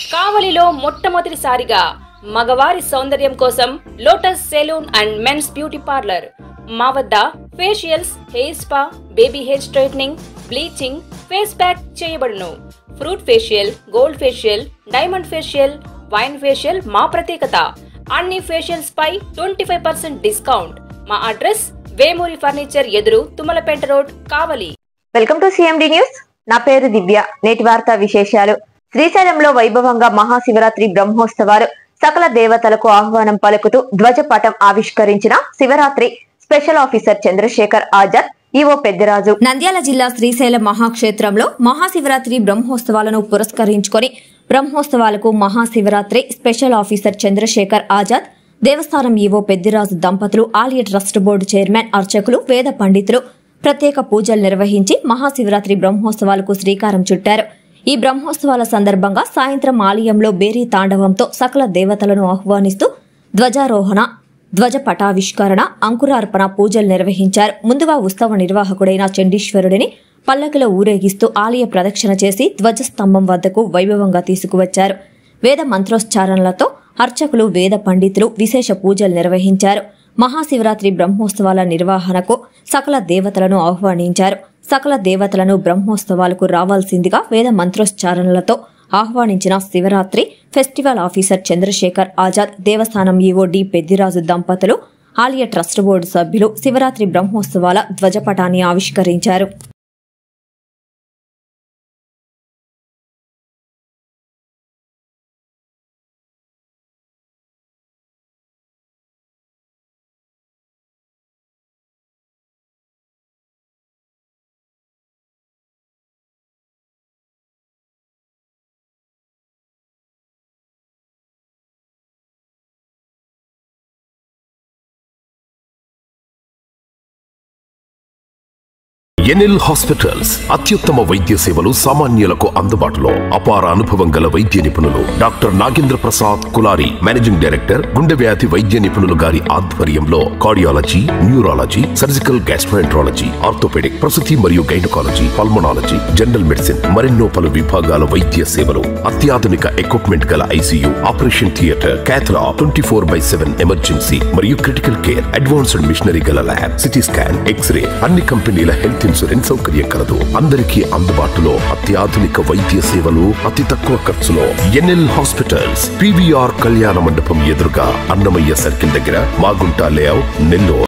కావలిలో మొట్టమొదటిసారిగా మగవారి సౌందర్యం కోసం Lotus Salon and men's beauty parlour మా వద్ద facials hair spa baby hair straightening bleaching face pack చేయబడును fruit facial gold facial diamond facial wine facial మా ప్రత్యేకత అన్ని ఫేషియల్స్ పై ట్వంటీ ఫైవ్ పర్సెంట్ డిస్కౌంట్ మా అడ్రస్ వేమూరి ఫర్నిచర్ ఎదురు Tummalapeta road Kavali welcome to CMD news నా పేరు దివ్య నేటి వార్తా విశేషాలు శ్రీశైలంలో వైభవంగా మహాశివరాత్రి బ్రహ్మోత్సవాలు సకల దేవతలకు ఆహ్వానం పలుకుతూ ధ్వజపటం ఆవిష్కరించిన Shivaratri special officer Chandrasekhar Azad EO Peddaraju Nandyal జిల్లా శ్రీశైల మహాక్షేత్రంలో మహాశివరాత్రి బ్రహ్మోత్సవాలను పురస్కరించుకొని బ్రహ్మోత్సవాలకు మహాశివరాత్రి స్పెషల్ ఆఫీసర్ చంద్రశేఖర్ ఆజాద్ దేవస్థానం ఈవో పెద్దిరాజు దంపతులు ఆలయ ట్రస్ట్ బోర్డు చైర్మన్ అర్చకులు వేద పండితులు ప్రత్యేక పూజలు నిర్వహించి మహాశివరాత్రి బ్రహ్మోత్సవాలకు శ్రీకారం చుట్టారు ఈ బ్రహ్మోత్సవాల సందర్భంగా సాయంత్రం ఆలయంలో బేరీ తాండవంతో సకల దేవతలను ఆహ్వానిస్తూ ధ్వజారోహణ ధ్వజ పటావిష్కరణ అంకురార్పణ పూజలు నిర్వహించారు ముందుగా ఉత్సవ నిర్వాహకుడైన చండీశ్వరుడిని పల్లకిలో ఊరేగిస్తూ ఆలయ ప్రదక్షిణ చేసి ధ్వజస్తంభం వద్దకు వైభవంగా తీసుకువచ్చారు వేద మంత్రోచ్చారణలతో అర్చకులు వేద పండితులు విశేష పూజలు నిర్వహించారు మహాశివరాత్రి బ్రహ్మోత్సవాల నిర్వహణకు సకల దేవతలను ఆహ్వానించారు సకల దేవతలను బ్రహ్మోత్సవాలకు రావాల్సిందిగా వేద మంత్రోచ్చారణలతో ఆహ్వానించిన శివరాత్రి ఫెస్టివల్ ఆఫీసర్ చంద్రశేఖర్ ఆజాద్ దేవస్థానం ఈవో డి పెద్దిరాజు దంపతులు ఆలయ ట్రస్ట్ బోర్డు సభ్యులు శివరాత్రి బ్రహ్మోత్సవాల ధ్వజపటాన్ని ఆవిష్కరించారు ఎన్ఎల్ హాస్పిటల్స్ అత్యుత్తమ వైద్య సేవలు సామాన్యులకు అందుబాటులో అపార అనుభవం గల వైద్య నిపుణులు doctor Nagendra Prasad Kulari managing director గుండె వ్యాధి వైద్య నిపుణులు గారి ఆధ్వర్యంలో cardiology neurology surgical gastroenterology orthopaedic ప్రసూతి మరియు గైనకాలజీ పల్మనాలజీ జనరల్ మెడిసిన్ మరెన్నో పలు విభాగాల వైద్య సేవలు అత్యాధునిక ఎక్విప్మెంట్ గల ICU operation theatre cath lab twenty four by seven emergency మరియు క్రిటికల్ కేర్ అడ్వాన్స్డ్ మిషనరీ గల ల్యాబ్ సిటీ స్కాన్ ఎక్స్రే అన్ని కంపెనీల హెల్త్ ఇన్సూరెన్స్ సౌకర్యం కలదు అందరికీ అందుబాటులో అత్యాధునిక వైద్య సేవలు అతి తక్కువ ఖర్చులో ఎన్ఎల్ హాస్పిటల్స్ పివిఆర్ కళ్యాణ మండపం ఎదురుగా అన్నమయ్య సర్కిల్ దగ్గర మాగుంట లేఅవుట్ నెల్లూరు